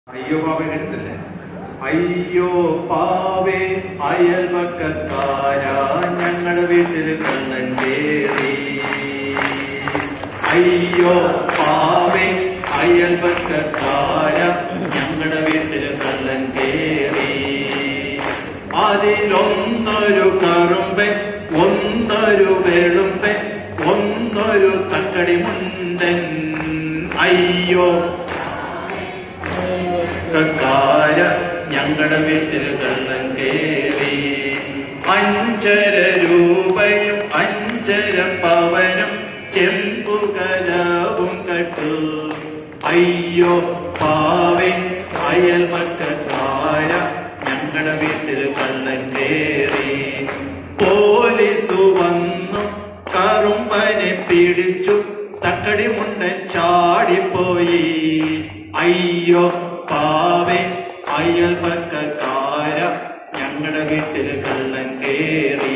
അയ്യോ പാവേ കേട്ടിട്ടില്ലേ അയ്യോ പാവേ അയൽവക്കക്കാരാ ഞങ്ങളുടെ വീട്ടിൽ കള്ളൻ കേറി അയ്യോ പാവേ അയൽവക്കക്കാരാ ഞങ്ങളുടെ വീട്ടിൽ കള്ളൻ കേറി അതിലൊന്നൊരു കറുമ്പെ ഒന്നൊരു വെളുമ്പെ ഒന്നൊരു തക്കടി മുണ്ടൻ അയ്യോ കാര ഞങ്ങളുടെ വീട്ടിൽ കള്ളൻ കേറി അഞ്ചര രൂപയും അഞ്ചര പവനും ചെമ്പുകലവും കട്ടു അയ്യോ പാവേ അയൽവക്കാര ഞങ്ങളുടെ വീട്ടിൽ കള്ളൻ കേറി പോലീസു വന്നു കറുമ്പനെ പിടിച്ചു തക്കടി മുണ്ടൻ ചാടിപ്പോയി അയ്യോ പാവേ അയൽപക്കാര ഞങ്ങളുടെ വീട്ടിൽ കള്ളൻ കേറി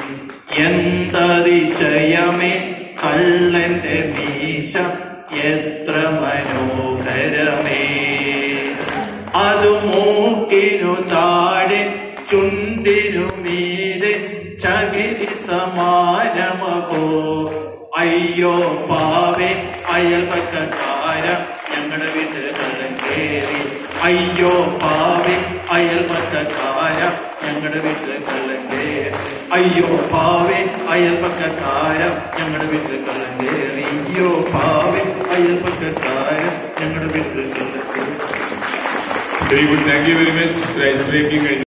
എന്തതിശയമേ കള്ളന്റെ മീശ എത്ര മനോഹരമേ അത് മൂക്കിനു താഴെ ചുണ്ടിനു മീതെ ചകിരി സമാരമകോ അയ്യോ പാവേ അയൽപക്കാര ഞങ്ങളുടെ വീട്ടിൽ കള്ളൻ കേറി അയ്യോ പാവേ അയൽപക്കാര ഞങ്ങളുടെ വീട്ടിൽ കള്ളൻ കേറി അയ്യോ പാവേ അയൽപക്കാര ഞങ്ങളുടെ വീട്ടിൽ കള്ളൻ കേറി അയ്യോ പാവേ അയൽപക്കാര ഞങ്ങളുടെ വീട്ടിൽ കള്ളൻ കേറി very good thank you very much ice breaking